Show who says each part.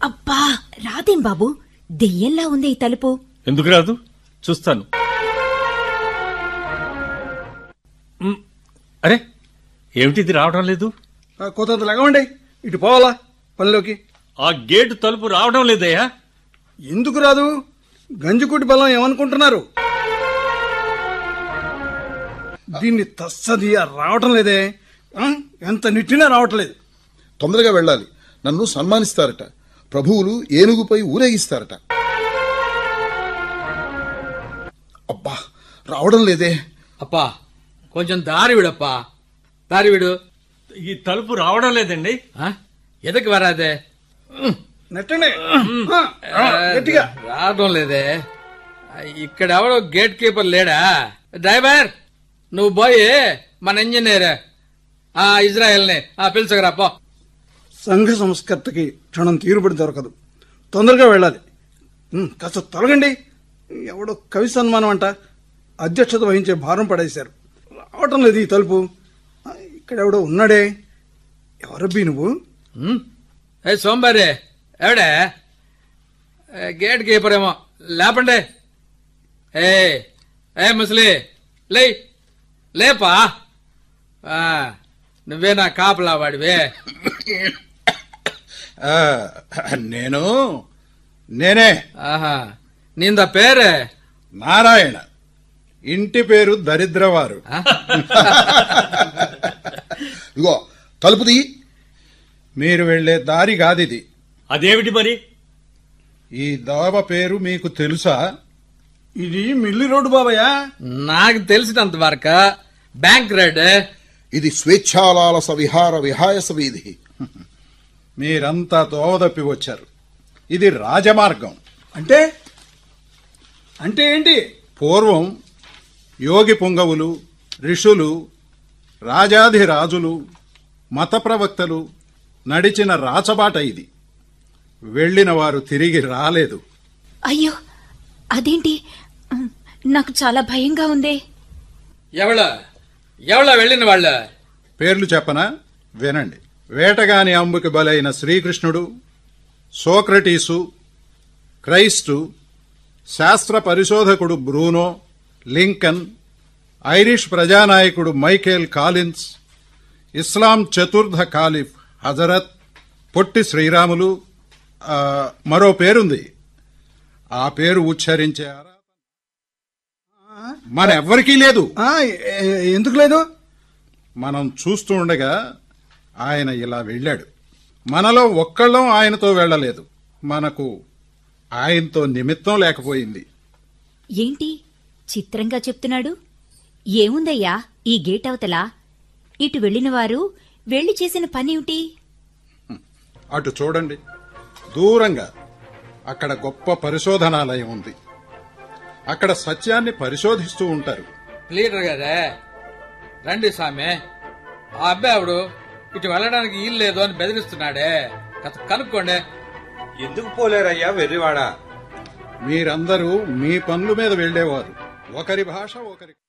Speaker 1: అబ్బా రాదేం బాబు దెయ్యంలా ఉంది ఈ తలుపు
Speaker 2: ఎందుకు రాదు చూస్తాను మ్, అరే ఏమిటిది రావడం లేదు
Speaker 3: ఆ, కొత్త లెగవండి ఇటు పోవాలా పనిలోకి
Speaker 2: ఆ గేటు తలుపు రావడం లేదయ్యా
Speaker 3: ఎందుకు రాదు గంజికుటి బలం ఏమనుకుంటున్నారు దీన్ని తస్సది రావటం లేదే ఆ, ఎంత నిట్టినా రావట్లేదు
Speaker 4: తొందరగా వెళ్ళాలి నన్ను సన్మానిస్తారట ప్రభువులు ఏనుగుపై ఊరేగిస్తారట అబ్బా రావడం లేదే
Speaker 5: అప్పా కొంచెం దారి విడప్పా దారి విడు
Speaker 2: ఈ తలుపు రావడం లేదండి
Speaker 5: ఆ? ఎదకి వరాదే
Speaker 3: నెట్టండి ఆ, ఆ, గట్టిగా
Speaker 5: రావడం లేదే ఇక్కడ ఎవడో గేట్ కీపర్ లేడా డ్రైవర్ నువ్వు పోయి మన ఇంజనీర్ ఆ ఇజ్రాయెల్ ని పిలుచుకురా పో
Speaker 3: సంఘ సంస్కర్తకి క్షణం తీరుబడి దొరకదు తొందరగా వెళ్ళాలి ఉమ్, కాస్త తొలగండి ఎవడో కవి సన్మానం అంట అధ్యక్షత వహించే భారం పడేశారు రావటం లేదు ఈ తలుపు ఆ, ఇక్కడ ఎవడో ఉన్నాడే ఎవరబ్బీ నువ్వు
Speaker 5: ఉమ్? ఏ సోంబారి ఎవడే ఏ, గేట్ కీపర్ ఏమో లేపండి ఏ ఏ ముసలి లే లేపా ఆ, నువ్వే నా కాపలా వాడివే
Speaker 6: ఆ, నేను నేనే
Speaker 5: ఆహా నింద పేరు
Speaker 6: నారాయణ ఇంటి పేరు దరిద్రవారు
Speaker 5: ఆ?
Speaker 4: ఇగో తలుపు తీ
Speaker 6: మీరు వెళ్లే దారి కాదిది
Speaker 2: అదేమిటి మరి
Speaker 6: ఈ దోవ పేరు మీకు తెలుసా
Speaker 3: ఇది మిల్లి రోడ్డు బాబయ్యా
Speaker 5: నాకు తెలిసినంత వరకు బ్యాంక్ రెడ్
Speaker 4: ఇది స్వేచ్ఛాలాలస విహార విహాయస వీధి
Speaker 6: మీరంతా దోవ తప్పి వచ్చారు ఇది రాజమార్గం
Speaker 3: అంటే అంటే ఏంటి
Speaker 6: పూర్వం యోగి పుంగవులు ఋషులు రాజాధిరాజులు మత ప్రవక్తలు నడిచిన రాచబాట ఇది వెళ్ళిన వారు తిరిగి రాలేదు
Speaker 1: అయ్యో అదేంటి ఉమ్, నాకు చాలా భయంగా ఉందే
Speaker 5: ఎవళ ఎవళ వెళ్ళిన వాళ్ళు
Speaker 6: పేర్లు చెప్పనా వినండి వేటగాని అంబుకి బలైన శ్రీకృష్ణుడు సోక్రటీసు క్రైస్టు శాస్త్ర పరిశోధకుడు బ్రూనో లింకన్ ఐరిష్ ప్రజానాయకుడు మైకేల్ కాలిన్స్ ఇస్లాం చతుర్థ ఖాలిఫ్ హజరత్ పొట్టి శ్రీరాములు ఆ, మరో పేరుంది ఆ పేరు ఉచ్చరించే అర్హత మన ఎవ్వరికీ లేదు
Speaker 3: ఆ, ఎ- ఎందుకు లేదు
Speaker 6: మనం చూస్తూ ఉండగా ఆయన ఇలా వెళ్ళాడు మనలో ఒక్కళ్ళం ఆయనతో వెళ్ళలేదు మనకు ఆయనతో నిమిత్తం లేకపోయింది
Speaker 1: ఏంటి చిత్రంగా చెప్తున్నాడు ఏముందయ్యా ఈ గేట్ అవతల ఇటు వెళ్ళిన వారు వెళ్లి చేసిన పనేమిటి
Speaker 6: అటు చూడండి దూరంగా అక్కడ గొప్ప పరిశోధనాలయం ఉంది అక్కడ సత్యాన్ని పరిశోధిస్తూ ఉంటారు
Speaker 5: లీడర్ గారే రండి స్వామి ఆ అబ్బాయి ఆవిడు ఇటు వెళ్ళడానికి ఇల్లు లేదు అని బెదిరిస్తున్నాడే కాస్త కనుక్కోండి
Speaker 7: ఎందుకు పోలేరయ్యా వెర్రివాడా
Speaker 6: మీరందరూ మీ పనుల మీద వెళ్లేవారు ఒకరి భాష ఒకరి